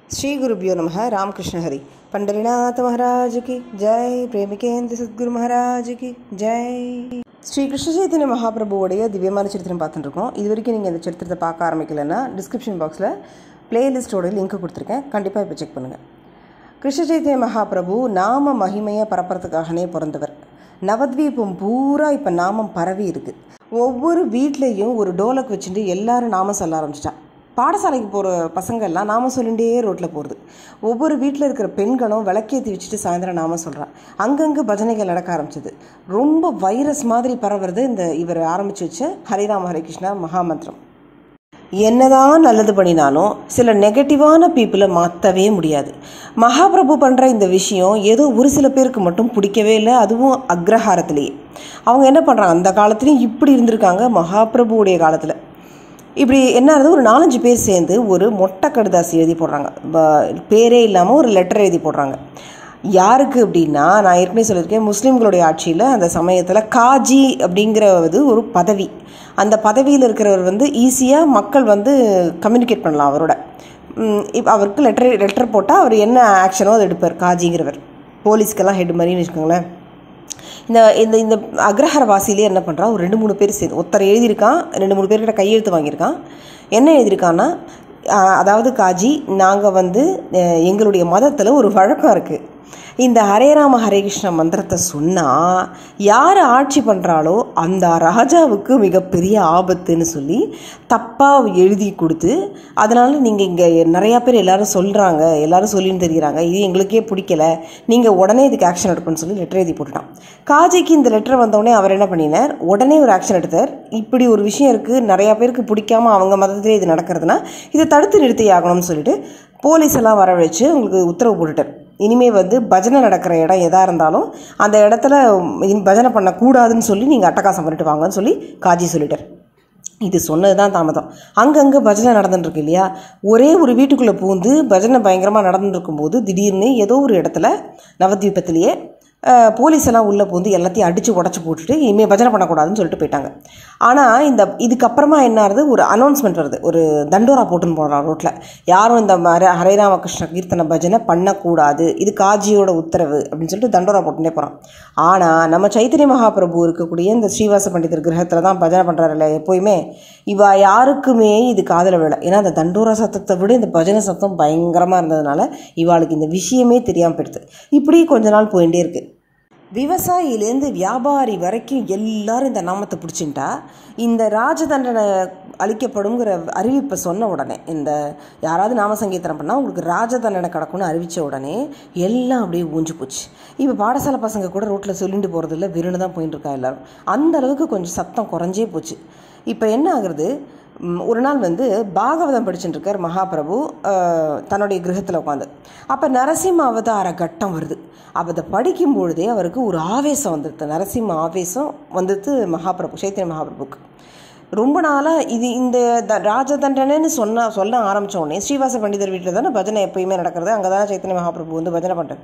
श्री गुरुभ्यो नमः रामकृष्ण हरि पंडरीनाथ महाराज की जय பிரேமிகேந்திர சத்குரு மகாராஜ் கி ஜெய் ஸ்ரீ கிருஷ்ண சைத்தன்ய மகாபிரபுவோடைய திவ்யமான சரித்திரம் பார்த்துட்டு இருக்கோம் இது வரைக்கும் நீங்கள் இந்த சரித்திரத்தை பார்க்க ஆரம்பிக்கலைன்னா டிஸ்கிரிப்ஷன் பாக்ஸில் பிளேலிஸ்ட்டோட லிங்க் கொடுத்துருக்கேன் கண்டிப்பாக இப்போ செக் பண்ணுங்கள் கிருஷ்ண சைத்தன்ய மகாபிரபு நாம மகிமையை பரப்புறதுக்காகனே பிறந்தவர் நவத்வீபம் பூரா இப்போ நாமம் பரவி இருக்கு ஒவ்வொரு வீட்லேயும் ஒரு டோலக் வச்சுட்டு எல்லாரும் நாமம் சொல்ல ஆரம்பிச்சிட்டா பாடசாலைக்கு போகிற பசங்க எல்லாம் நாம சொல்லிகிட்டே ரோட்டில் போகிறது ஒவ்வொரு வீட்டில் இருக்கிற பெண்களும் விளக்கேற்றி வச்சுட்டு சாயந்தரம் நாம சொல்கிறா அங்கங்கே பஜனைகள் நடக்க ஆரம்பிச்சது ரொம்ப வைரஸ் மாதிரி பரவுறது இந்த இவர் ஆரம்பித்து வச்ச ஹரிராம ஹரே கிருஷ்ணா மகாமந்திரம் என்னதான் நல்லது பண்ணினாலும் சில நெகட்டிவான பீப்புளை மாற்றவே முடியாது மகாபிரபு பண்ணுற இந்த விஷயம் ஏதோ ஒரு சில பேருக்கு மட்டும் பிடிக்கவே இல்லை அதுவும் அக்ரஹாரத்திலேயே அவங்க என்ன பண்ணுறாங்க அந்த காலத்துலேயும் இப்படி இருந்திருக்காங்க மகாபிரபுவுடைய காலத்தில் இப்படி என்ன ஆகுது ஒரு நாலஞ்சு பேர் சேர்ந்து ஒரு மொட்டை கடுதாசி எழுதி போடுறாங்க ப- பேரே இல்லாமல் ஒரு லெட்டர் எழுதி போடுறாங்க யாருக்கு அப்படின்னா நான் ஏற்கனவே சொல்லியிருக்கேன் முஸ்லீம்களுடைய ஆட்சியில் அந்த சமயத்தில் காஜி அப்படிங்கிறது ஒரு பதவி அந்த பதவியில் இருக்கிறவர் வந்து ஈஸியாக மக்கள் வந்து கம்யூனிகேட் பண்ணலாம் அவரோட இப்போ அவருக்கு லெட்டர் லெட்டர் போட்டால் அவர் என்ன ஆக்ஷனோ அதை எடுப்பார் காஜிங்கிறவர் போலீஸ்க்கெல்லாம் ஹெட் மாதிரின்னு வச்சுக்கோங்களேன் இந்த இந்த இந்த அக்ரஹாரவாசியிலே என்ன பண்ணுறா ஒரு ரெண்டு மூணு பேர் சேர்ந்து ஒருத்தர் எழுதியிருக்கான் ரெண்டு மூணு பேர்கிட்ட கையெழுத்து வாங்கியிருக்கான் என்ன எழுதியிருக்கான்னா ஆஹ், அதாவது காஜி நாங்கள் வந்து அஹ், எங்களுடைய மதத்தில் ஒரு வழக்கம் இருக்குது இந்த ஹரே ராம ஹரே கிருஷ்ண மந்திரத்தை சொன்னால் யார் ஆட்சி பண்ணுறாளோ அந்த ராஜாவுக்கு மிகப்பெரிய ஆபத்துன்னு சொல்லி தப்பாக எழுதி கொடுத்து அதனால் நீங்கள் இங்கே நிறையா பேர் எல்லாரும் சொல்கிறாங்க எல்லாரும் சொல்லின்னு தெரிகிறாங்க இது எங்களுக்கே பிடிக்கல நீங்கள் உடனே இதுக்கு ஆக்ஷன் எடுக்கணும்னு சொல்லி லெட்டர் எழுதி போட்டுட்டான் காஜிக்கு இந்த லெட்டர் வந்தோடனே அவர் என்ன பண்ணினார் உடனே ஒரு ஆக்ஷன் எடுத்தார் இப்படி ஒரு விஷயம் இருக்குது நிறையா பேருக்கு பிடிக்காம அவங்க மதத்திலே இது நடக்கிறதுனா இதை தடுத்து நிறுத்தி ஆகணும்னு சொல்லிட்டு போலீஸ் எல்லாம் வரவழைச்சு உங்களுக்கு உத்தரவு போட்டுட்டார் இனிமே வந்து பஜனை நடக்கிற இடம் எதாக இருந்தாலும் அந்த இடத்துல இனி பஜனை பண்ணக்கூடாதுன்னு சொல்லி நீங்கள் அட்டகாசம் பண்ணிட்டு வாங்கன்னு சொல்லி காஜி சொல்லிட்டார் இது சொன்னது தான் தாமதம் அங்கங்கே பஜனை நடந்துட்டு இருக்கு இல்லையா ஒரே ஒரு வீட்டுக்குள்ளே பூந்து பஜனை பயங்கரமாக நடந்துட்டு இருக்கும்போது திடீர்னு ஏதோ ஒரு இடத்துல நவத்வீபத்திலேயே அஹ், போலீஸ் எல்லாம் உள்ளே பூந்து எல்லாத்தையும் அடித்து உடச்சி போட்டுட்டு இனிமேல் பஜனை பண்ணக்கூடாதுன்னு சொல்லிட்டு போயிட்டாங்க ஆனால் இந்த இதுக்கப்புறமா என்ன ஆகுது ஒரு அனௌன்ஸ்மெண்ட் வருது ஒரு தண்டோரா போட்டுன்னு போடுறான் ரோட்டில் யாரும் இந்த மாதிரி ஹரே ராமகிருஷ்ண கீர்த்தன பஜனை பண்ணக்கூடாது இது காஜியோட உத்தரவு அப்படின்னு சொல்லிட்டு தண்டோரா போட்டுட்டே போகிறான் ஆனால் நம்ம சைத்தன்ய மகாபிரபு இருக்கக்கூடிய இந்த ஸ்ரீவாச பண்டிதர் கிரகத்தில் தான் பஜனை பண்ணுறாருல்ல எப்போயுமே இவ யாருக்குமே இது காதில் விழல ஏன்னா அந்த தண்டோரா சத்தத்தை விட இந்த பஜனை சத்தம் பயங்கரமாக இருந்ததுனால இவாளுக்கு இந்த விஷயமே தெரியாமல் போயிடுது இப்படி கொஞ்ச நாள் போயிட்டே இருக்கு விவசாயிலேருந்து வியாபாரி வரைக்கும் எல்லாரும் இந்த நாமத்தை பிடிச்சின்ட்டா இந்த ராஜ தண்டனை அளிக்கப்படுங்கிற அறிவிப்பை சொன்ன உடனே இந்த யாராவது நாம சங்கீதனம் பண்ணால் உங்களுக்கு ராஜ தண்டனை கிடக்கும்னு அறிவித்த உடனே எல்லாம் அப்படியே ஊஞ்சு போச்சு இப்போ பாடசாலை பசங்க கூட ரோட்டில் சொல்லிட்டு போகிறது இல்லை விருண்டு தான் போயிட்டு இருக்கா எல்லாரும் அந்த அளவுக்கு கொஞ்சம் சத்தம் குறைஞ்சே போச்சு இப்போ என்ன ஆகுறது ம், ஒரு நாள் வந்து பாகவதம் படிச்சுட்டு இருக்கார் மகாபிரபு அஹ், தன்னுடைய கிரகத்தில் உட்காந்து அப்போ நரசிம்ம அவதார கட்டம் வருது அப்போ அதை படிக்கும் பொழுதே அவருக்கு ஒரு ஆவேசம் வந்துடுது நரசிம்ம ஆவேசம் வந்துடுது மகாபிரபு சைத்தன்ய மகாபிரபுக்கு ரொம்ப நாளாக இது இந்த த ராஜ தண்டனைன்னு சொன்ன சொல்ல ஆரம்பிச்ச உடனே ஸ்ரீவாச பண்டிதர் வீட்டில் தானே பஜனை எப்பயுமே நடக்கிறது அங்கே தானே சைத்தன்ய மகாபிரபு வந்து பஜனை பண்ணுறாரு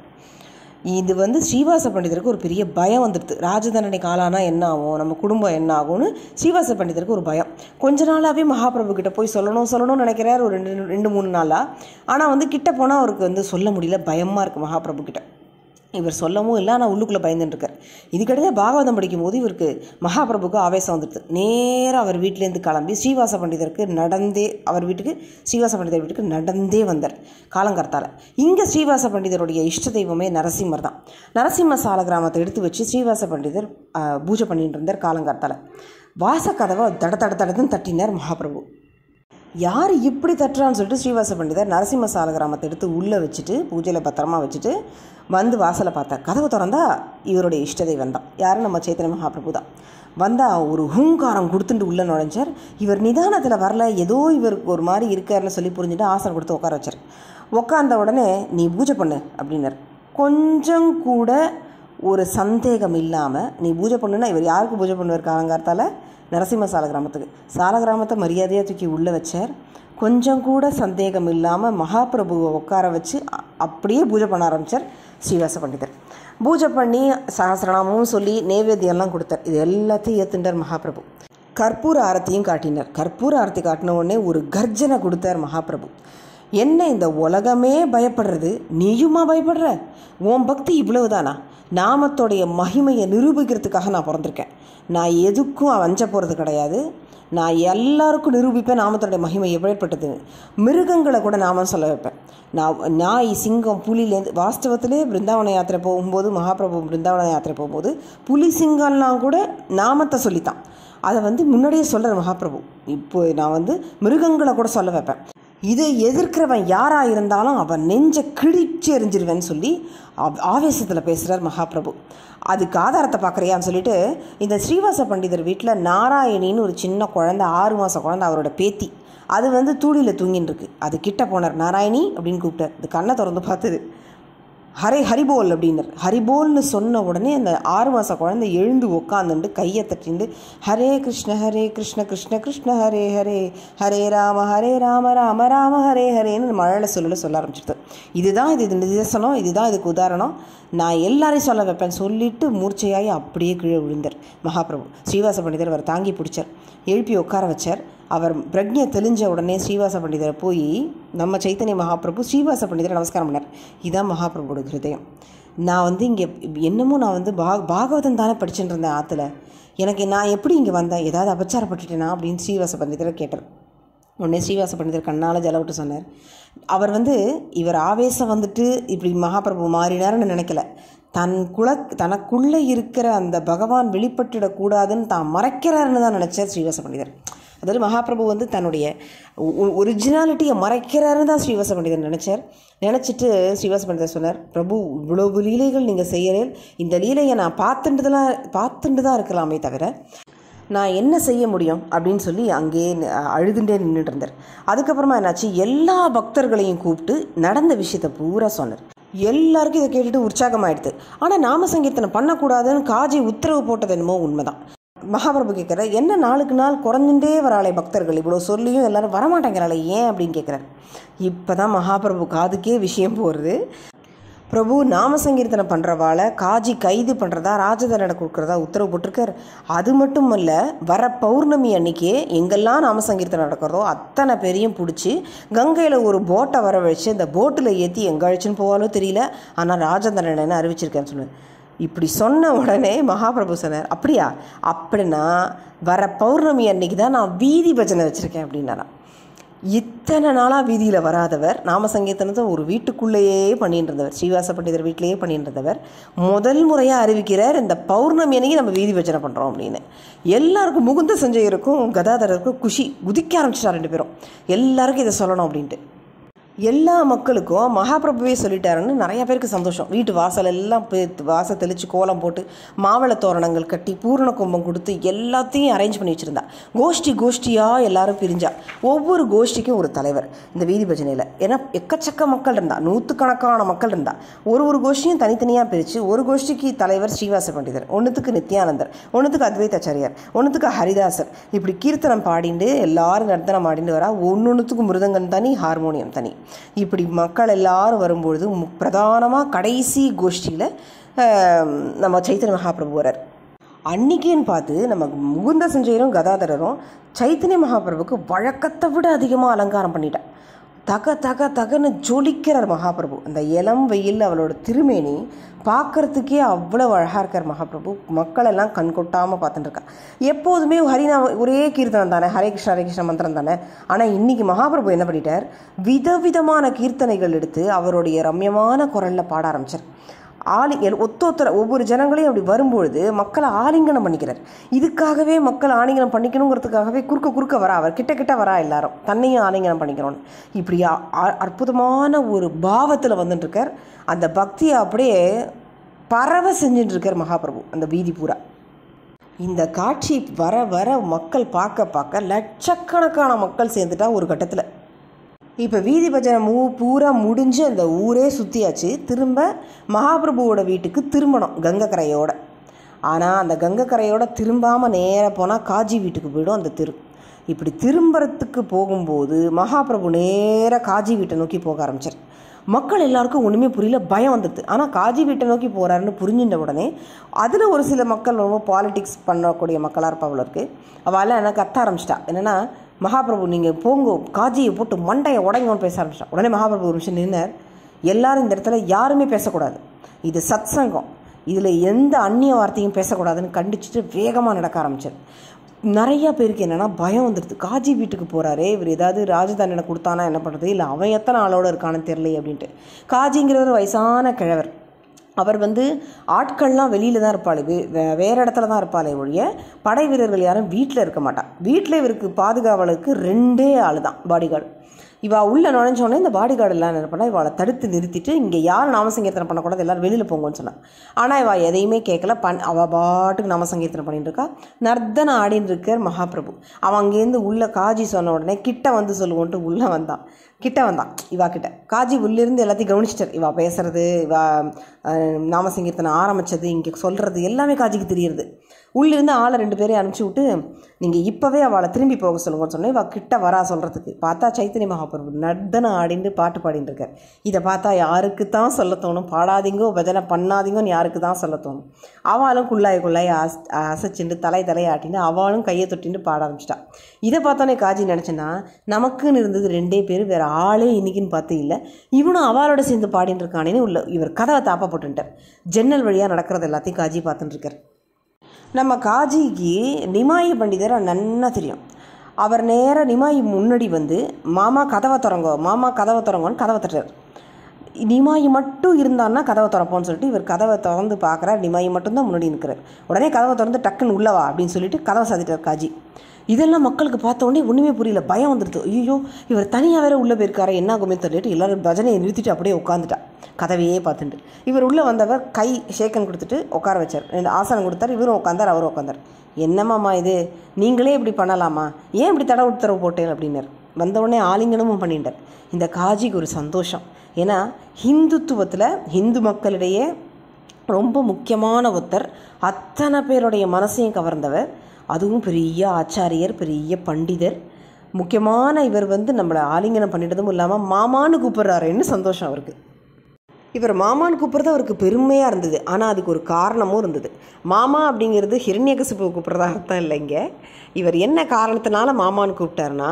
இது வந்து ஸ்ரீவாச பண்டிதருக்கு ஒரு பெரிய பயம் வந்துடுது ராஜதண்டனை காலானா என்ன ஆகும் நம்ம குடும்பம் என்ன ஆகும்னு ஸ்ரீவாச பண்டிதருக்கு ஒரு பயம் கொஞ்ச நாளாகவே மகாபிரபு கிட்ட போய் சொல்லணும் சொல்லணும்னு நினைக்கிறார் ஒரு ரெண்டு ரெண்டு மூணு நாளாக ஆனால் வந்து கிட்ட போனால் அவருக்கு வந்து சொல்ல முடியல பயமாக இருக்குது மகாபிரபு கிட்ட இவர் சொல்லவும் இல்லை ஆனால் உள்ளுக்குள்ளே பயந்துட்டு இருக்கார் இதுக்கிடையே பாகவதம் படிக்கும்போது இவருக்கு மகாபிரபுக்கு ஆவேசம் வந்துடுது நேராக அவர் வீட்டிலேருந்து கிளம்பி ஸ்ரீவாச பண்டிதருக்கு நடந்தே அவர் வீட்டுக்கு ஸ்ரீவாச பண்டிதர் வீட்டுக்கு நடந்தே வந்தார் காலங்கர்த்தால இங்கே ஸ்ரீவாச பண்டிதருடைய இஷ்ட தெய்வமே நரசிம்மர் தான் நரசிம்ம சால கிராமத்தை எடுத்து வச்சு ஸ்ரீவாச பண்டிதர் ஆ, பூஜை பண்ணிட்டு இருந்தார் காலங்கர்த்தால வாசக்கதவை தட தட தடன்னு தட்டினார் மகாபிரபு யார் இப்படி தட்டுறான்னு சொல்லிட்டு ஸ்ரீவாச பண்டிதர் நரசிம்ம சால கிராமத்தை எடுத்து உள்ளே வச்சுட்டு பூஜையில் பத்திரமா வச்சுட்டு வந்து வாசலை பார்த்தார் கதவு திறந்தா இவருடைய இஷ்ட தெய்வம் தான் யாரும் நம்ம சைத்தன்ய மகாபிரபு தான் வந்தா ஒரு ஹூங்காரம் கொடுத்துட்டு உள்ளே நுழைஞ்சார் இவர் நிதானத்தில் வரல ஏதோ இவருக்கு ஒரு மாதிரி இருக்காருன்னு சொல்லி புரிஞ்சுட்டு ஆசனம் கொடுத்து உட்கார வச்சார் உட்காந்த உடனே நீ பூஜை பண்ணு அப்படின்னார் கொஞ்சம் கூட ஒரு சந்தேகம் இல்லாமல் நீ பூஜை பண்ணுன்னா இவர் யாருக்கு பூஜை பண்ணுவார் காலங்காலத்தால் நரசிம்ம சால கிராமத்துக்கு சால கிராமத்தை மரியாதையாக தூக்கி உள்ளே வச்சார் கொஞ்சம் கூட சந்தேகம் இல்லாமல் மகாபிரபுவை உட்கார வச்சு அ- அப்படியே பூஜை பண்ண ஆரம்பித்தார் ஸ்ரீவாச பண்டிதர் பூஜை பண்ணி சஹசிரநாமமும் சொல்லி நைவேத்தியம்லாம் கொடுத்தார் இது எல்லாத்தையும் ஏத்துண்டார் மகாபிரபு கற்பூர ஆரத்தியும் காட்டினார் கற்பூர ஆரத்தி காட்டின உடனே ஒரு கர்ஜனை கொடுத்தார் மகாபிரபு என்ன இந்த உலகமே பயப்படுறது நீயுமா பயப்படுற உன் பக்தி இவ்வளவுதானா நாமத்தோடைய மகிமையை நிரூபிக்கிறதுக்காக நான் பிறந்திருக்கேன் நான் எதுக்கும் வஞ்ச போகிறது கிடையாது நான் எல்லாருக்கும் நிரூபிப்பேன் நாமத்தோடைய மகிமை எப்படிப்பட்டது மிருகங்களை கூட நாமம் சொல்ல வைப்பேன் நான் நாய் சிங்கம் புலிலேருந்து வாஸ்தவத்திலே பிருந்தாவன யாத்திரை போகும்போது மகாபிரபு பிருந்தாவன யாத்திரை போகும்போது புலி சிங்கம்லாம் கூட நாமத்தை சொல்லித்தான் அதை வந்து முன்னாடியே சொல்கிறார் மகாபிரபு இப்போ நான் வந்து மிருகங்களை கூட சொல்ல வைப்பேன் இதை எதிர்க்கிறவன் யாராக இருந்தாலும் அவன் நெஞ்சை கிழிச்சு எறிஞ்சிருவேன்னு சொல்லி ஆவேசத்தில் பேசுகிறார் மகாபிரபு அதுக்கு ஆதாரத்தை பார்க்குறியான்னு சொல்லிட்டு இந்த ஸ்ரீவாச பண்டிதர் வீட்டில் நாராயணின்னு ஒரு சின்ன குழந்தை ஆறு மாத குழந்தை அவரோட பேத்தி அது வந்து தூளியில் தூங்கின்னு இருக்கு அது கிட்ட போனார் நாராயணி அப்படின்னு கூப்பிட்டார் இது கண்ணை திறந்து பார்த்தது ஹரே ஹரிபோல் அப்படின்னார் ஹரிபோல்னு சொன்ன உடனே அந்த ஆறு மாத குழந்தை எழுந்து உட்காந்துட்டு கையை தட்டிண்டு ஹரே கிருஷ்ண ஹரே கிருஷ்ண கிருஷ்ண கிருஷ்ண ஹரே ஹரே ஹரே ராம ஹரே ராம ராம ராம ஹரே ஹரேன்னு மழையில் சொல்லல சொல்ல ஆரம்பிச்சிருது இதுதான் இது இது நிதர்சனம் இதுதான் இதுக்கு உதாரணம் நான் எல்லாரையும் சொல்ல வைப்பேன் சொல்லிட்டு மூர்ச்சையாகி அப்படியே கீழே விழுந்தார் மகாபிரபு ஸ்ரீவாச பண்டிதர் அவர் தாங்கி பிடிச்சார் எழுப்பி உட்கார வச்சார் அவர் பிரக்ஞை தெளிஞ்ச உடனே ஸ்ரீவாச பண்டிதரை போய் நம்ம சைத்தன்ய மகாபிரபு ஸ்ரீவாச பண்டிதரை நமஸ்காரம் பண்ணார் இதுதான் மகாபிரபுவோட ஹிருதயம் நான் வந்து இங்கே என்னமோ நான் வந்து பா பாகவதம் தானே படிச்சுட்டு இருந்தேன் ஆற்றுல எனக்கு நான் எப்படி இங்கே வந்தேன் ஏதாவது அபச்சாரப்பட்டுட்டேனா அப்படின்னு ஸ்ரீவாச பண்டிதரை கேட்டார் உடனே ஸ்ரீவாச பண்டிதர் கண்ணால் ஜலவிட்டு சொன்னார் அவர் வந்து இவர் ஆவேசம் வந்துட்டு இப்படி மகாபிரபு மாறினார்னு நினைக்கல தன் குல தனக்குள்ளே இருக்கிற அந்த பகவான் வெளிப்பட்டுடக்கூடாதுன்னு தான் மறைக்கிறாருன்னு தான் நினச்சார் ஸ்ரீவாச பண்டிதர் அதாவது மகாபிரபு வந்து தன்னுடைய ஒரிஜினாலிட்டியை மறைக்கிறாருன்னு தான் ஸ்ரீவாச பண்டிதர் நினச்சார் நினச்சிட்டு ஸ்ரீவாச பண்டிதர் சொன்னார் பிரபு இவ்வளவு லீலைகள் நீங்கள் செய்யறேன் இந்த லீலையை நான் பார்த்துட்டு தான் பார்த்துட்டு தான் இருக்கலாமே தவிர நான் என்ன செய்ய முடியும் அப்படின்னு சொல்லி அங்கேயே அழுதுண்டே நின்றுட்டு இருந்தார் அதுக்கப்புறமா என்னாச்சு எல்லா பக்தர்களையும் கூப்பிட்டு நடந்த விஷயத்தை பூரா சொன்னார் எல்லாருக்கும் இதை கேட்டுட்டு உற்சாகமாயிடுது ஆனால் நாம சங்கீர்த்தனம் பண்ணக்கூடாதுன்னு காஜி உத்தரவு போட்டது என்னமோ உண்மைதான் மகாபிரபு கேட்குற என்ன நாளுக்கு நாள் குறைஞ்சுட்டே வராளே பக்தர்கள் இவ்வளோ சொல்லியும் எல்லாரும் வரமாட்டேங்கிறாளே ஏன் அப்படின்னு கேட்குறாரு இப்போ தான் மகாபிரபு காதுக்கே விஷயம் போகிறது பிரபு நாம சங்கீர்த்தனம் பண்ணுறவாளை காஜி கைது பண்ணுறதா ராஜதண்டனை கொடுக்குறதா உத்தரவு போட்டிருக்கார் அது மட்டும் இல்லை வர பௌர்ணமி அன்னைக்கே எங்கெல்லாம் நாம சங்கீர்த்தனம் நடக்கிறதோ அத்தனை பேரையும் பிடிச்சி கங்கையில் ஒரு போட்டை வர வச்சு இந்த போட்டில் ஏற்றி எங்கே அழிச்சுன்னு போவாலோ தெரியல ஆனால் ராஜதண்டனை அறிவிச்சிருக்கேன்னு சொல்லுவேன் இப்படி சொன்ன உடனே மகாபிரபு சொன்னார் அப்படியா அப்படின்னா வர பௌர்ணமி அன்னைக்கு தான் நான் வீதி பஜனை வச்சுருக்கேன் அப்படின்னாராம் இத்தனை நாளாக வீதியில் வராதவர் நாம சங்கீர்த்தனத்தை ஒரு வீட்டுக்குள்ளேயே பண்ணிட்டு இருந்தவர் ஸ்ரீவாச பண்டிதர் வீட்டிலேயே பண்ணிட்டு இருந்தவர் முதல் முறையாக அறிவிக்கிறார் இந்த பௌர்ணமி அன்னைக்கு நம்ம வீதி பஜனை பண்ணுறோம் அப்படின்னு எல்லாருக்கும் முகுந்த சஞ்சயருக்கும் கதாதரருக்கும் குஷி குதிக்க ஆரம்பிச்சிட்டா ரெண்டு பேரும் எல்லாருக்கும் இதை சொல்லணும் அப்படின்ட்டு எல்லா மக்களுக்கும் மகாபிரபுவே சொல்லிட்டாருன்னு நிறைய பேருக்கு சந்தோஷம் வீட்டு வாசல் எல்லாம் வாசல் தெளித்து கோலம் போட்டு மாவள தோரணங்கள் கட்டி பூரண கும்பம் கொடுத்து எல்லாத்தையும் அரேஞ்ச் பண்ணி வச்சுருந்தா கோஷ்டி கோஷ்டியாக எல்லாரும் பிரிஞ்சா ஒவ்வொரு கோஷ்டிக்கும் ஒரு தலைவர் இந்த வீதி பஜனையில் ஏன்னா எக்கச்சக்க மக்கள் இருந்தா நூற்றுக்கணக்கான மக்கள் இருந்தா ஒரு ஒரு கோஷ்டியும் தனித்தனியாக பிரித்து ஒரு கோஷ்டிக்கு தலைவர் ஸ்ரீவாச பண்டிதர் ஒன்றுத்துக்கு நித்யானந்தர் ஒன்றுத்துக்கு அத்வைதாச்சாரியார் ஒன்றுத்துக்கு ஹரிதாசர் இப்படி கீர்த்தனம் பாடிண்டு எல்லாரும் நர்த்தனம் ஆடிண்டு வரா ஒன்று ஒன்றுத்துக்கு மிருதங்கன் தனி ஹார்மோனியம் தனி இப்படி மக்கள் எல்லாரும் வரும்பொழுது பிரதானமாக கடைசி கோஷ்டியில் நம்ம சைத்தன்ய மகாபிரபு வரார் அன்னைக்குன்னு பார்த்து நம்ம முகுந்த சஞ்சயரும் கதாதரரும் சைத்தன்ய மகாபிரபுக்கு வழக்கத்தை விட அதிகமாக அலங்காரம் பண்ணிட்டான் தக தக தகன்னு ஜொலிக்கிறார் மகாபிரபு அந்த இளம் வெயில் அவளோட திருமேனி பார்க்கறதுக்கே அவ்வளோ அழகாக இருக்கார் மகாபிரபு மக்கள் எல்லாம் கண் கொட்டாமல் பார்த்துட்டு இருக்கா எப்போதுமே ஹரினா ஒரே கீர்த்தனம் தானே ஹரே கிருஷ்ண ஹரே கிருஷ்ண மந்திரம் தானே ஆனால் இன்னைக்கு மகாபிரபு என்ன பண்ணிட்டார் விதவிதமான கீர்த்தனைகள் எடுத்து அவருடைய ரம்யமான குரலில் பாட ஆரம்பிச்சார் ஆலி எல் ஒத்தொத்தர ஒவ்வொரு ஜனங்களையும் அப்படி வரும்பொழுது மக்களை ஆலிங்கனம் பண்ணிக்கிறார் இதுக்காகவே மக்கள் ஆலிங்கனம் பண்ணிக்கணுங்கிறதுக்காகவே குறுக்க குறுக்க வரா அவர் கிட்ட கிட்ட வரா எல்லாரும் தன்னையும் ஆலிங்கனம் பண்ணிக்கிறோன்னு இப்படி அற்புதமான ஒரு பாவத்தில் வந்துட்டு இருக்கார் அந்த பக்தியை அப்படியே பறவை செஞ்சுட்டு இருக்கார் மகாபிரபு அந்த வீதி பூரா இந்த காட்சி வர வர மக்கள் பார்க்க பார்க்க லட்சக்கணக்கான மக்கள் சேர்ந்துட்டா ஒரு கட்டத்தில் இப்போ வீதி பஜனை மூ பூரா முடிஞ்சு அந்த ஊரே சுற்றியாச்சு திரும்ப மகாபிரபுவோட வீட்டுக்கு திரும்பணும் கங்கை கரையோட ஆனால் அந்த கங்கை கரையோட திரும்பாமல் நேராக போனால் காஜி வீட்டுக்கு போயிடும் அந்த திரு இப்படி திரும்புறதுக்கு போகும்போது மகாபிரபு நேராக காஜி வீட்டை நோக்கி போக ஆரம்பிச்சார் மக்கள் எல்லாருக்கும் ஒன்றுமே புரியல பயம் வந்துடுது ஆனால் காஜி வீட்டை நோக்கி போகிறாருன்னு புரிஞ்சின்ற உடனே அதில் ஒரு சில மக்கள் ரொம்ப பாலிடிக்ஸ் பண்ணக்கூடிய மக்களாக இருப்பாவில் இருக்குது அவள் என்ன கத்த ஆரம்பிச்சிட்டா என்னென்னா மகாபிரபு நீங்கள் போங்க காஜியை போட்டு மண்டையை உடைங்கன்னு பேச ஆரம்பிச்சிட்டான் உடனே மகாபிரபு ஒரு நிமிஷம் நின்றார் எல்லாரும் இந்த இடத்துல யாருமே பேசக்கூடாது இது சத் சங்கம் இதில் எந்த அந்நிய வார்த்தையும் பேசக்கூடாதுன்னு கண்டிச்சுட்டு வேகமாக நடக்க ஆரம்பிச்சார் நிறைய பேருக்கு என்னென்னா பயம் வந்துடுது காஜி வீட்டுக்கு போகிறாரே இவர் ஏதாவது ராஜதானியை கொடுத்தானா என்ன பண்ணுறது இல்லை அவன் எத்தனை ஆளோட இருக்கான்னு தெரியல அப்படின்ட்டு காஜிங்கிறவர் வயசான கிழவர் அவர் வந்து ஆட்கள்லாம் வெளியில் தான் இருப்பாள் வேறு இடத்துல தான் இருப்பாளே ஒழிய படை வீரர்கள் யாரும் வீட்டில் இருக்க மாட்டான் வீட்டில் இவருக்கு பாதுகாவலுக்கு ரெண்டே ஆள் தான் பாடிகார்டு இவா உள்ள நுழைஞ்சோடனே இந்த பாடிகார்டு எல்லாம் என்ன பண்ணா இவளை தடுத்து நிறுத்திட்டு இங்கே யாரும் நாமசங்கீர்த்தனம் பண்ணக்கூடாது எல்லாரும் வெளியில் போங்கன்னு சொன்னான் ஆனால் இவள் எதையுமே கேட்கல பண் அவள் பாட்டுக்கு நாமசங்கீர்த்தனம் பண்ணிட்டு இருக்கா நர்த்தன ஆடின்னு இருக்கார் மகாபிரபு அவன் அங்கேருந்து உள்ள காஜி சொன்ன உடனே கிட்ட வந்து சொல்லுவோன்ட்டு உள்ளே வந்தான் கிட்ட வந்தான் இவா கிட்ட காஜி உள்ளிருந்து எல்லாத்தையும் கவனிச்சிட்டார் இவா பேசுறது இவா நாமசங்கீர்த்தனம் ஆரம்பித்தது இங்கே சொல்கிறது எல்லாமே காஜிக்கு தெரியுது உள்ளிருந்து ஆளை ரெண்டு பேரையும் அனுப்பிச்சி விட்டு நீங்கள் இப்போவே அவளை திரும்பி போக சொல்லுங்கன்னு சொன்னேன் இவள் கிட்ட வரா சொல்கிறதுக்கு பார்த்தா சைத்தன்ய மகாபிரபு நர்த்தன ஆடின்னு பாட்டு பாடின்னு இருக்கார் இதை பார்த்தா யாருக்கு தான் சொல்ல தோணும் பாடாதீங்கோ பஜனை பண்ணாதீங்கன்னு யாருக்கு தான் சொல்ல தோணும் அவளும் குள்ளாய் குள்ளாய் அஸ் அசைச்சுட்டு தலை தலையாட்டின்னு அவளும் கையை தொட்டின்னு பாட ஆரம்பிச்சிட்டா இதை பார்த்தோன்னே காஜி நினச்சேன்னா நமக்குன்னு இருந்தது ரெண்டே பேர் வேறு ஆளே இன்னைக்குன்னு பார்த்து இல்லை இவனும் அவளோட சேர்ந்து பாடின்னு இருக்கானேன்னு உள்ள இவர் கதவை தாப்பா போட்டுட்டார் ஜன்னல் வழியாக நடக்கிறது எல்லாத்தையும் காஜி பார்த்துட்டு இருக்கார் நம்ம காஜிக்கு நிமாயி பண்டிதரை நன்னா தெரியும் அவர் நேராக நிமாயி முன்னாடி வந்து மாமா கதவை திறங்கோ மாமா கதவை திறங்கோன்னு கதவை தட்டுறார் நிமாயி மட்டும் இருந்தான்னா கதவை திறப்போன்னு சொல்லிட்டு இவர் கதவை திறந்து பார்க்குறார் நிமாயி மட்டும்தான் முன்னாடி நிற்கிறார் உடனே கதவை திறந்து டக்குன்னு உள்ளவா அப்படின்னு சொல்லிட்டு கதவை சாத்திட்டார் காஜி இதெல்லாம் மக்களுக்கு பார்த்த உடனே ஒன்றுமே புரியல பயம் வந்துடுது ஐயோ இவர் தனியாக வேற உள்ளே போயிருக்காரு என்ன ஆகுமே சொல்லிட்டு எல்லாரும் பஜனையை நிறுத்திட்டு அப்படியே உட்காந்துட்டா கதவையே பார்த்துட்டு இவர் உள்ளே வந்தவர் கை ஷேக்கன் கொடுத்துட்டு உட்கார வச்சார் ரெண்டு ஆசனம் கொடுத்தார் இவரும் உட்காந்தார் அவரும் உட்காந்தார் என்னம்மாம்மா இது நீங்களே இப்படி பண்ணலாமா ஏன் இப்படி தடை உத்தரவு போட்டேன் அப்படின்னார் வந்தவுடனே ஆலிங்கனமும் பண்ணிட்டார் இந்த காஜிக்கு ஒரு சந்தோஷம் ஏன்னா ஹிந்துத்துவத்தில் ஹிந்து மக்களிடையே ரொம்ப முக்கியமான ஒருத்தர் அத்தனை பேருடைய மனசையும் கவர்ந்தவர் அதுவும் பெரிய ஆச்சாரியர் பெரிய பண்டிதர் முக்கியமான இவர் வந்து நம்மளை ஆலிங்கனம் பண்ணிட்டதும் இல்லாமல் மாமான்னு கூப்பிட்றாருன்னு சந்தோஷம் அவருக்கு இவர் மாமான்னு கூப்பிட்றது அவருக்கு பெருமையாக இருந்தது ஆனால் அதுக்கு ஒரு காரணமும் இருந்தது மாமா அப்படிங்கிறது ஹிரண்யகசிப்பு கூப்பிட்றதா அர்த்தம் இல்லைங்க இவர் என்ன காரணத்தினால மாமான்னு கூப்பிட்டாருன்னா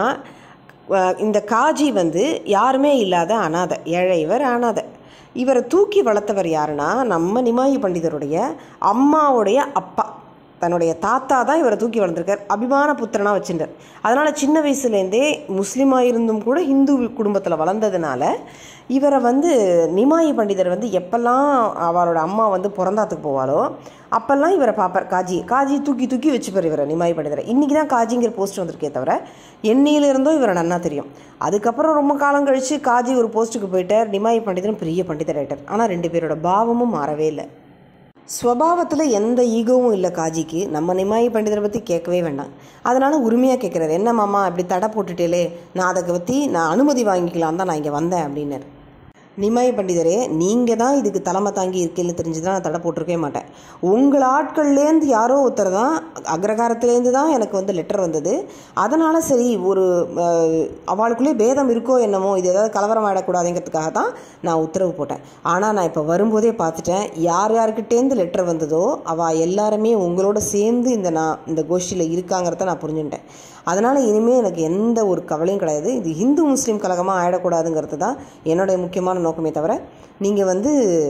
அஹ் இந்த காஜி வந்து யாருமே இல்லாத அனாதை ஏழை இவர் அனாதை இவரை தூக்கி வளர்த்தவர் யாருன்னா நம்ம நிமாயி பண்டிதருடைய அம்மாவுடைய அப்பா தன்னுடைய தாத்தா தான் இவரை தூக்கி வளர்ந்துருக்கார் அபிமான புத்திரனாக வச்சுட்டார் அதனால் சின்ன வயசுலேருந்தே முஸ்லீமாக இருந்தும் கூட ஹிந்து குடும்பத்தில் வளர்ந்ததுனால இவரை வந்து நிமாயி பண்டிதர் வந்து எப்பெல்லாம் அவரோட அம்மா வந்து பிறந்தாத்துக்கு போவாளோ அப்போல்லாம் இவரை பார்ப்பார் காஜி காஜி தூக்கி தூக்கி வச்சுப்பார் இவரை நிமாயி பண்டிதரை இன்றைக்கி தான் காஜிங்கிற போஸ்ட் வந்திருக்கே தவிர எண்ணியிலிருந்தும் இவரை நன்னா தெரியும் அதுக்கப்புறம் ரொம்ப காலம் கழித்து காஜி ஒரு போஸ்ட்டுக்கு போயிட்டார் நிமாயி பண்டிதரும் பெரிய பண்டிதர் ஆயிட்டார் ஆனால் ரெண்டு பேரோட பாவமும் மாறவே இல்லை ஸ்வபாவத்தில் எந்த ஈகோவும் இல்லை காஜிக்கு நம்ம நிமாயி பண்டிதரை பற்றி கேட்கவே வேண்டாம் அதனால உரிமையாக கேட்குறாரு என்ன மாமா இப்படி தடை போட்டுட்டேலே நான் அதை பற்றி நான் அனுமதி வாங்கிக்கலாம் தான் நான் இங்கே வந்தேன் அப்படின்னாரு நிமாய பண்டிதரே நீங்கள் தான் இதுக்கு தலைமை தாங்கி இருக்கேன்னு தெரிஞ்சு தான் நான் தடை போட்டிருக்கவே மாட்டேன் உங்கள் ஆட்கள்லேருந்து யாரோ ஒருத்தர் தான் அக்ரகாரத்துலேருந்து தான் எனக்கு வந்து லெட்டர் வந்தது அதனால் சரி ஒரு அஹ், அவளுக்குள்ளே பேதம் இருக்கோ என்னமோ இது ஏதாவது கலவரம் ஆகிடக்கூடாதுங்கிறதுக்காக தான் நான் உத்தரவு போட்டேன் ஆனால் நான் இப்போ வரும்போதே பார்த்துட்டேன் யார் யாருக்கிட்டேருந்து லெட்டர் வந்ததோ அவள் எல்லாருமே உங்களோட சேர்ந்து இந்த நான் இந்த கோஷ்டியில் இருக்காங்கிறத நான் புரிஞ்சுட்டேன் அதனால் இனிமேல் எனக்கு எந்த ஒரு கவலையும் கிடையாது இது இந்து முஸ்லீம் கழகமாக ஆயிடக்கூடாதுங்கிறது தான் என்னுடைய முக்கியமான நோக்கமே தவிர நீங்கள் வந்து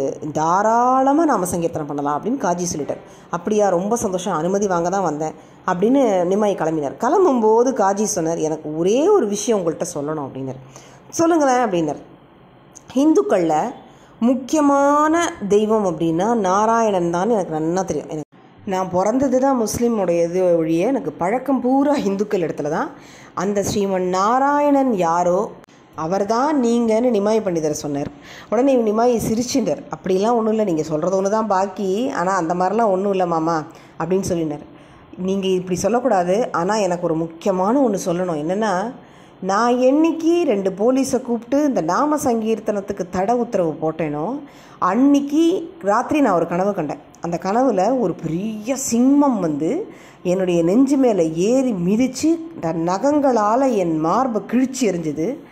தாராளமாக நாம சங்கீர்த்தனம் பண்ணலாம் அப்படின்னு காஜி சொல்லிட்டார் அப்படியா ரொம்ப சந்தோஷம் அனுமதி வாங்க தான் வந்தேன் அப்படின்னு நிம்மாய் கிளம்பினார் கிளம்பும்போது காஜி சொன்னார் எனக்கு ஒரே ஒரு விஷயம் உங்கள்கிட்ட சொல்லணும் அப்படின்னார் சொல்லுங்களேன் அப்படின்னார் ஹிந்துக்களில் முக்கியமான தெய்வம் அப்படின்னா நாராயணன் தான் எனக்கு நன்னா தெரியும் எனக்கு நான் பிறந்தது தான் முஸ்லீமுடைய இது ஒழிய எனக்கு பழக்கம் பூரா ஹிந்துக்கள் இடத்துல தான் அந்த ஸ்ரீமன் நாராயணன் யாரோ அவர் தான் நீங்கன்னு நிமாய் பண்டிதர் சொன்னார் உடனே இவன் நிமாய் சிரிச்சுட்டார் அப்படிலாம் ஒன்றும் இல்லை நீங்கள் சொல்கிறது ஒன்று தான் பாக்கி ஆனால் அந்த மாதிரிலாம் ஒன்றும் இல்லை மாமா அப்படின்னு சொல்லினார் நீங்கள் இப்படி சொல்லக்கூடாது ஆனால் எனக்கு ஒரு முக்கியமான ஒன்று சொல்லணும் என்னென்னா நான் என்னைக்கு ரெண்டு போலீஸை கூப்பிட்டு இந்த நாம சங்கீர்த்தனத்துக்கு தடை உத்தரவு போட்டேனோ அன்னைக்கு ராத்திரி நான் ஒரு கனவு கண்டேன் அந்த கனவில் ஒரு பெரிய சிம்மம் வந்து என்னுடைய நெஞ்சு மேலே ஏறி மிதித்து நகங்களால் என் மார்பை கிழிச்சு எறிஞ்சுது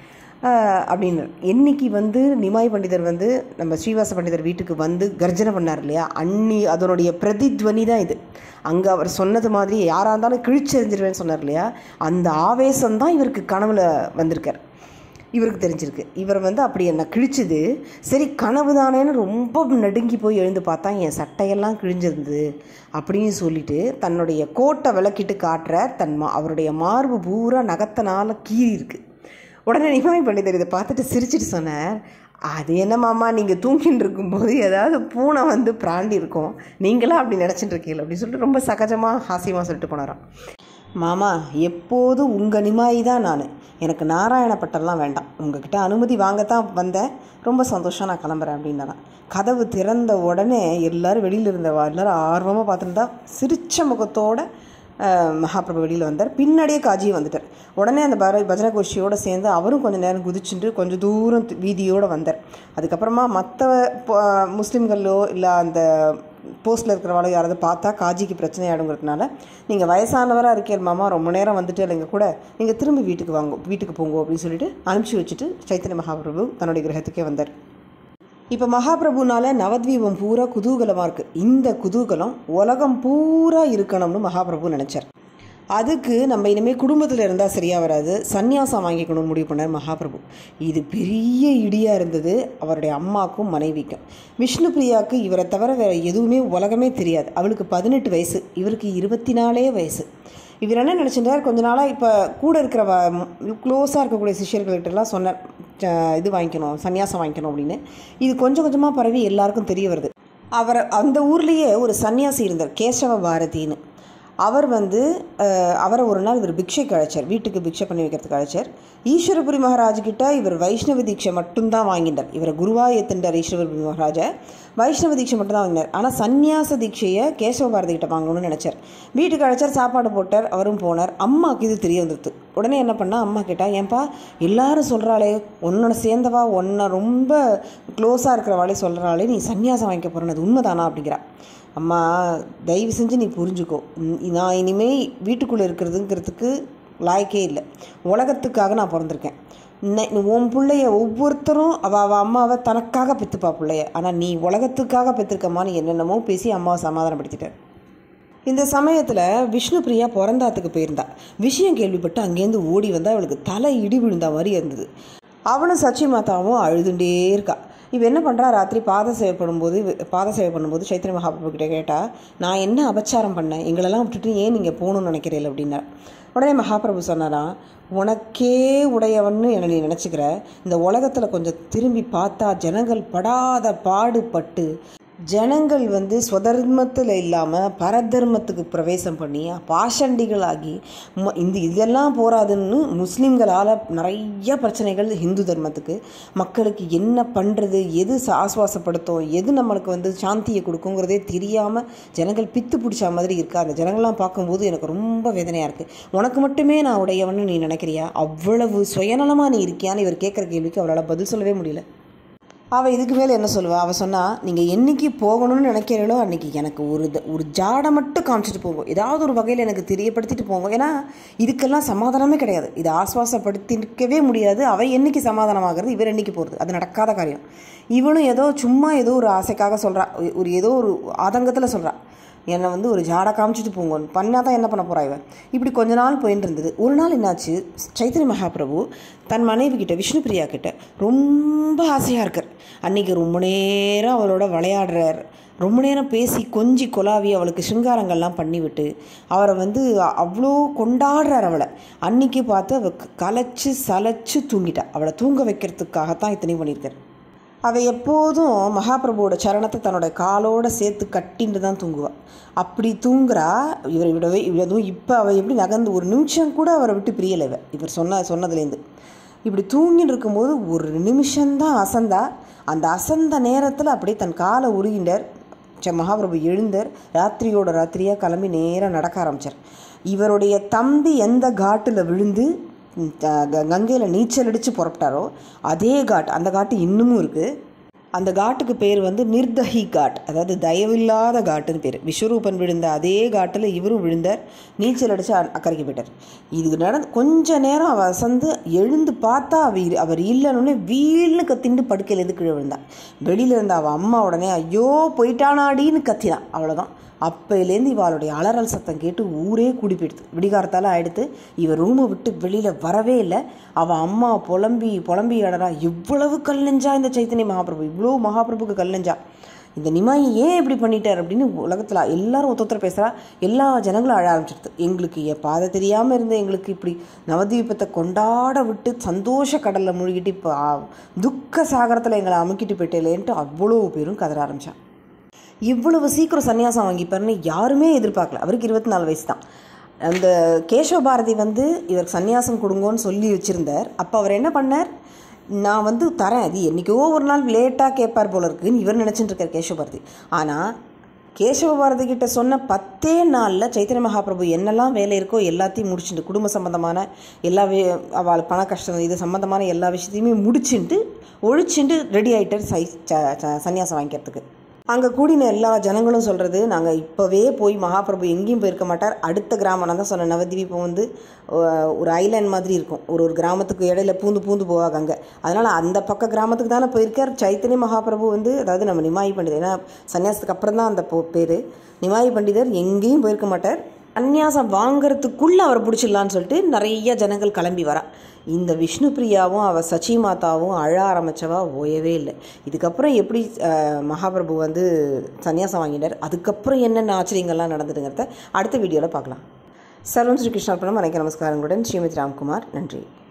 ஆஹ் அப்படின்னு என்னைக்கு வந்து நிமாய் பண்டிதர் வந்து நம்ம ஸ்ரீவாச பண்டிதர் வீட்டுக்கு வந்து கர்ஜனை பண்ணார் இல்லையா அன்னி அதனுடைய பிரதித்வனி தான் இது அங்கே அவர் சொன்னது மாதிரி யாராக இருந்தாலும் கிழிச்செறிஞ்சிருவேன்னு சொன்னார் இல்லையா அந்த ஆவேசம் தான் இவருக்கு கனவுல வந்திருக்கார் இவருக்கு தெரிஞ்சிருக்கு இவர் வந்து அப்படி என்ன கிழிச்சுது சரி கனவு தானேன்னு ரொம்ப நடுங்கி போய் எழுந்து பார்த்தா என் சட்டையெல்லாம் கிழிஞ்சிருந்தது அப்படின்னு சொல்லிட்டு தன்னுடைய கோட்டை விளக்கிட்டு காட்டுற தன் மா அவருடைய மார்பு பூரா நகத்தினால கீறி இருக்கு உடனே நிமாய் பண்டிதர் இதை பார்த்துட்டு சிரிச்சிட்டு சொன்னார் அது என்ன மாமா நீங்கள் தூங்கிட்டு இருக்கும்போது ஏதாவது பூனை வந்து பிராண்டி இருக்கும் நீங்களா அப்படி நினச்சிட்டு இருக்கீங்க அப்படின்னு சொல்லிட்டு ரொம்ப சகஜமாக ஹாசியமாக சொல்லிட்டு போனாராம் மாமா எப்போதும் உங்கள் நிமாயி தான் நான் எனக்கு நாராயண பட்டம்லாம் வேண்டாம் உங்ககிட்ட அனுமதி வாங்கத்தான் வந்தேன் ரொம்ப சந்தோஷம் நான் கிளம்புறேன் அப்படின்னாராம் கதவு திறந்த உடனே எல்லாரும் வெளியில் இருந்தவா எல்லாரும் ஆர்வமாக பார்த்துருந்தா சிரிச்ச முகத்தோட அஹ், மகாபிரபு வெளியில் வந்தார் பின்னாடியே காஜியும் வந்துட்டார் உடனே அந்த பர பஜனை கோஷ்டியோடு சேர்ந்து அவரும் கொஞ்சம் நேரம் குதிச்சுட்டு கொஞ்சம் தூரம் தி- வீதியோடு வந்தார் அதுக்கப்புறமா மற்ற முஸ்லீம்களோ இல்லை அந்த போஸ்ட்டில் இருக்கிறவாளோ யாராவது பார்த்தா காஜிக்கு பிரச்சனை ஆயிடுங்கிறதுனால நீங்கள் வயசானவராக இருக்கீங்க மாமா ரொம்ப நேரம் வந்துட்டு இல்லைங்க கூட நீங்கள் திரும்பி வீட்டுக்கு வாங்க வீட்டுக்கு போங்க அப்படின்னு சொல்லிட்டு அனுப்பிச்சி வச்சுட்டு சைத்தன்ய மகாபிரபு தன்னுடைய கிரகத்துக்கே வந்தார் இப்போ மகாபிரபுனால நவத்வீபம் பூரா குதூகலமாக இருக்குது இந்த குதூகலம் உலகம் பூரா இருக்கணும்னு மகாபிரபு நினச்சார் அதுக்கு நம்ம இனிமேல் குடும்பத்தில் இருந்தால் சரியாக வராது சந்நியாசம் வாங்கிக்கணும்னு முடிவு பண்ணார் மகாபிரபு இது பெரிய இடியாக இருந்தது அவருடைய அம்மாக்கும் மனைவிக்கும் விஷ்ணு பிரியாவுக்கு இவரை தவிர வேறு எதுவுமே உலகமே தெரியாது அவளுக்கு பதினெட்டு வயசு இவருக்கு இருபத்தி நாலே வயசு இவர் என்ன நினச்சிட்டார் கொஞ்ச நாளாக இப்போ கூட இருக்கிற க்ளோஸாக இருக்கக்கூடிய சிஷ்யர்கள்கிட்டலாம் சொன்னார் "ச- இது வாங்கிக்கணும் சன்னியாசம் வாங்கிக்கணும் அப்படின்னு இது கொஞ்சம் கொஞ்சமாக பரவி எல்லாருக்கும் தெரிய வருது அவர் அந்த ஊர்லேயே ஒரு சன்னியாசி இருந்தார் கேசவ பாரதின்னு அவர் வந்து அஹ், அவரை ஒரு நாள் இவர் பிக்ஷைக்கு அழைச்சார் வீட்டுக்கு பிக்ஷை பண்ணி வைக்கிறதுக்கு அழைச்சார் ஈஸ்வரபுரி மகாராஜ் கிட்ட இவர் வைஷ்ணவ தீட்சை மட்டும்தான் வாங்கிட்டார் இவரை குருவா ஏத்துண்டார் ஈஸ்வரபுரி மகாராஜா வைஷ்ணவ தீட்சை மட்டும் தான் வாங்கினார் ஆனால் சந்நியாச தீட்சையை கேசவ பாரதி கிட்ட வாங்கணும்னு நினச்சார் வீட்டுக்கு அழைச்சார் சாப்பாடு போட்டார் அவரும் போனார் அம்மாவுக்கு இது தெரிய வந்துடுது உடனே என்ன பண்ணா அம்மா கேட்டா ஏன்பா எல்லாரும் சொல்கிறாளே உன்னோட சேர்ந்தவா உன்னை ரொம்ப க்ளோஸாக இருக்கிறவாளே சொல்கிறாளே நீ சந்நியாசம் வாங்கிக்க போகிறேன் அது உண்மைதானா அப்படிங்கிறா அம்மா தயவு செஞ்சு நீ புரிஞ்சுக்கோ உம், நான் இனிமேல் வீட்டுக்குள்ளே இருக்கிறதுங்கிறதுக்கு லாய்க்கே இல்லை உலகத்துக்காக நான் பிறந்திருக்கேன் நெ- உன் பிள்ளைய ஒவ்வொருத்தரும் அவ அவ அம்மாவை தனக்காக பெற்றுப்பா பிள்ளைய ஆனால் நீ உலகத்துக்காக பெற்றிருக்கம்மான்னு என்னென்னமோ பேசி அம்மாவை சமாதானப்படுத்திட்டார் இந்த சமயத்தில் விஷ்ணு பிரியா பிறந்தாத்துக்கு போயிருந்தா விஷயம் கேள்விப்பட்டு அங்கேருந்து ஓடி வந்து அவளுக்கு தலை இடி விழுந்த மாதிரி இருந்தது அவளும் சச்சி மாதாவும் அழுதுண்டே இருக்கா இவ என்ன பண்ணுறா ராத்திரி பாத சேவை பண்ணும்போது இவ- பாத சேவை பண்ணும்போது சைத்திர மகாபிரபு கிட்ட கேட்டா நான் என்ன அபச்சாரம் பண்ணேன் எங்களெல்லாம் விட்டுட்டு ஏன் நீங்கள் போகணும்னு நினைக்கிறீர்கள் அப்படின்னா உடனே மகாபிரபு சொன்னாராம் உனக்கே உடையவன்னு என்னை நீ நினச்சிக்கிற இந்த உலகத்தில் கொஞ்சம் திரும்பி பார்த்தா ஜனங்கள் படாத பாடுபட்டு ஜனங்கள் வந்து ஸ்வதர்மத்தில் இல்லாமல் பரதர்மத்துக்கு பிரவேசம் பண்ணி பாஷண்டிகளாகி ம- இந்த இதெல்லாம் போராதுன்னு முஸ்லீம்களால் நிறைய பிரச்சனைகள் ஹிந்து தர்மத்துக்கு மக்களுக்கு என்ன பண்ணுறது எது ச- ஆசுவாசப்படுத்தும் எது நம்மளுக்கு வந்து சாந்தியை கொடுக்குங்கிறதே தெரியாமல் ஜனங்கள் பித்து பிடிச்ச மாதிரி இருக்கா அந்த ஜனங்கள்லாம் பார்க்கும்போது எனக்கு ரொம்ப வேதனையாக இருக்குது உனக்கு மட்டுமே நான் உடையவன்னு நீ நினைக்கிறியா அவ்வளவு சுயநலமாக நீ இருக்கியான்னு இவர் கேட்குற கேள்விக்கு அவளால் பதில் சொல்லவே முடியல அவள் இதுக்கு மேலே என்ன சொல்லுவா அவள் சொன்னா நீங்கள் என்னைக்கு போகணும்னு நினைக்கிறீங்களோ அன்னைக்கு எனக்கு ஒரு த- ஒரு ஜாடை மட்டும் காமிச்சிட்டு போங்க ஏதாவது ஒரு வகையில் எனக்கு தெரியப்படுத்திட்டு போங்க ஏன்னா இதுக்கெல்லாம் சமாதானமே கிடையாது இது ஆஸ்வாசப்படுத்திக்கவே முடியாது அவள் என்னைக்கு சமாதானமாகிறது இவர் என்னைக்கு போகிறது அது நடக்காத காரியம் இவனும் ஏதோ சும்மா ஏதோ ஒரு ஆசைக்காக சொல்கிறா ஒரு ஏதோ ஒரு ஆதங்கத்தில் சொல்கிறா என்னை வந்து ஒரு ஜாடை காமிச்சிட்டு போங்க பண்ணால் தான் என்ன பண்ண போறா இவ இப்படி கொஞ்ச நாள் போயிட்டு இருந்தது ஒரு நாள் என்னாச்சு சைத்தன்ய மகாபிரபு தன் மனைவி கிட்ட விஷ்ணுபிரியா கிட்ட ரொம்ப ஆசையாக இருக்கார் அன்னைக்கு ரொம்ப நேரம் அவளோட விளையாடுறார் ரொம்ப நேரம் பேசி கொஞ்சி கொலாவி அவளுக்கு சிங்காரங்கள்லாம் பண்ணிவிட்டு அவரை வந்து அ- அவ்வளோ கொண்டாடுறார் அவளை அன்னைக்கு பார்த்து அவ க- கலைச்சு சலைச்சு தூங்கிட்டா அவளை தூங்க வைக்கிறதுக்காகத்தான் இத்தனையும் பண்ணியிருக்கார் அவள் எப்போதும் மகாபிரபுவோட சரணத்தை தன்னோட காலோட சேர்த்து கட்டின்னு தான் தூங்குவாள் அப்படி தூங்குறா இவரை விடவே அதுவும் இப்போ அவள் எப்படி நகர்ந்து ஒரு நிமிஷம் கூட அவரை விட்டு பிரியலை இவ இவர் சொன்ன சொன்னதுலேருந்து இப்படி தூங்கின்னு இருக்கும்போது ஒரு நிமிஷம்தான் அசந்தா அந்த அசந்த நேரத்தில் அப்படியே தன் காலை உருகிண்டார் ச மகாபிரபு எழுந்தார் ராத்திரியோட ராத்திரியாக கிளம்பி நேராக நடக்க ஆரம்பிச்சார் இவருடைய தம்பி எந்த காட்டில் விழுந்து கங்கையில் நீச்சல் அடித்து புறப்பட்டாரோ அதே காட் அந்த காட்டு இன்னமும் இருக்குது அந்த காட்டுக்கு பேர் வந்து நிர்தஹி காட் அதாவது தயவில்லாத காட்டுன்னு பேர் விஸ்வரூபன் விழுந்த அதே காட்டில் இவரும் விழுந்தார் நீச்சல் அடித்து அக்கறைக்கு போயிட்டார் இது நடந்து கொஞ்ச நேரம் அவ அசந்து எழுந்து பார்த்தா அவர் அவர் இல்லைன்னு வீல்னு கத்திண்டு படுக்கையில் எது கீழே விழுந்தார் வெளியில் இருந்த அவள் அம்மா உடனே ஐயோ போயிட்டானாடின்னு கத்தினான் அவ்வளோதான் அப்போலேருந்து இவாளுடைய அலறல் சத்தம் கேட்டு ஊரே கூடி போயிடுது விடிகாரத்தால் ஆயிடுத்து இவ ரூமை விட்டு வெளியில் வரவே இல்லை அவள் அம்மா புலம்பி புலம்பி அடறா இவ்வளவு கல் நெஞ்சா இந்த சைத்தன்ய மகாபிரபு இவ்வளோ மகாபிரபுக்கு கல் நெஞ்சா இந்த நிமாயி ஏன் இப்படி பண்ணிட்டார் அப்படின்னு உலகத்தில் எல்லாரும் ஒருத்தர் பேசுகிறா எல்லா ஜனங்களும் அழ ஆரம்பிச்சிடுது எங்களுக்கு என் பாதை தெரியாமல் இருந்த எங்களுக்கு இப்படி நவதீபத்தை கொண்டாட விட்டு சந்தோஷ கடலில் முழுகிட்டு இப்போ துக்க சாகரத்தில் எங்களை அமுக்கிட்டு போயிட்டேலேன்ட்டு அவ்வளோ பேரும் கதற ஆரம்பித்தான் இவ்வளவு சீக்கிரம் சன்னியாசம் வாங்கிப்பாருன்னு யாருமே எதிர்பார்க்கல அவருக்கு இருபத்தி நாலு வயசு தான் அந்த கேசவ பாரதி வந்து இவருக்கு சன்னியாசம் கொடுங்கன்னு சொல்லி வச்சுருந்தார் அப்போ அவர் என்ன பண்ணார் நான் வந்து தரேன் அது என்றைக்கோ ஒரு நாள் லேட்டாக கேட்பார் போல இருக்குன்னு இவர் நினச்சிட்டு இருக்கார் கேசவ பாரதி ஆனால் கேசவ பாரதி கிட்ட சொன்ன பத்தே நாளில் சைத்தன்ய மகாபிரபு என்னெல்லாம் வேலை இருக்கோ எல்லாத்தையும் முடிச்சுட்டு குடும்ப சம்பந்தமான எல்லா வே அவள் பண கஷ்டம் இது சம்மந்தமான எல்லா விஷயத்தையுமே முடிச்சுட்டு ஒழிச்சுட்டு ரெடி ஆகிட்டார் சை சன்னியாசம் வாங்கிக்கிறதுக்கு அங்கே கூடின எல்லா ஜனங்களும் சொல்கிறது நாங்கள் இப்போவே போய் மகாபிரபு எங்கேயும் போயிருக்க மாட்டார் அடுத்த கிராமம் நான் தான் சொன்னேன் நவதீபம் வந்து ஒரு ஐலாண்ட் மாதிரி இருக்கும் ஒரு ஒரு கிராமத்துக்கு இடையில பூந்து பூந்து போவாங்க அங்கே அதனால் அந்த பக்க கிராமத்துக்கு தானே போயிருக்கார் சைத்தன்ய மகாபிரபு வந்து அதாவது நம்ம நிமாயி பண்டிதர் ஏன்னா சன்னியாசத்துக்கு அப்புறம் தான் அந்த பேர் நிமாயி பண்டிதர் எங்கேயும் போயிருக்க மாட்டார் சந்நியாசம் வாங்கிறதுக்குள்ளே அவரை பிடிச்சிடலான்னு சொல்லிட்டு நிறைய ஜனங்கள் கிளம்பி வரா இந்த விஷ்ணு பிரியாவும் அவள் சச்சி மாதாவும் அழ ஆரம்பித்தவா ஓயவே இல்லை இதுக்கப்புறம் எப்படி மகாபிரபு வந்து சன்னியாசம் வாங்கிட்டார் அதுக்கப்புறம் என்னென்ன ஆச்சரியங்கள்லாம் நடந்துடுங்கிறத அடுத்த வீடியோவில் பார்க்கலாம் சர்வம் ஸ்ரீ கிருஷ்ணார்ப்பணம் அனைக்கு நமஸ்காரங்களுடன் ஸ்ரீமதி ராம்குமார் நன்றி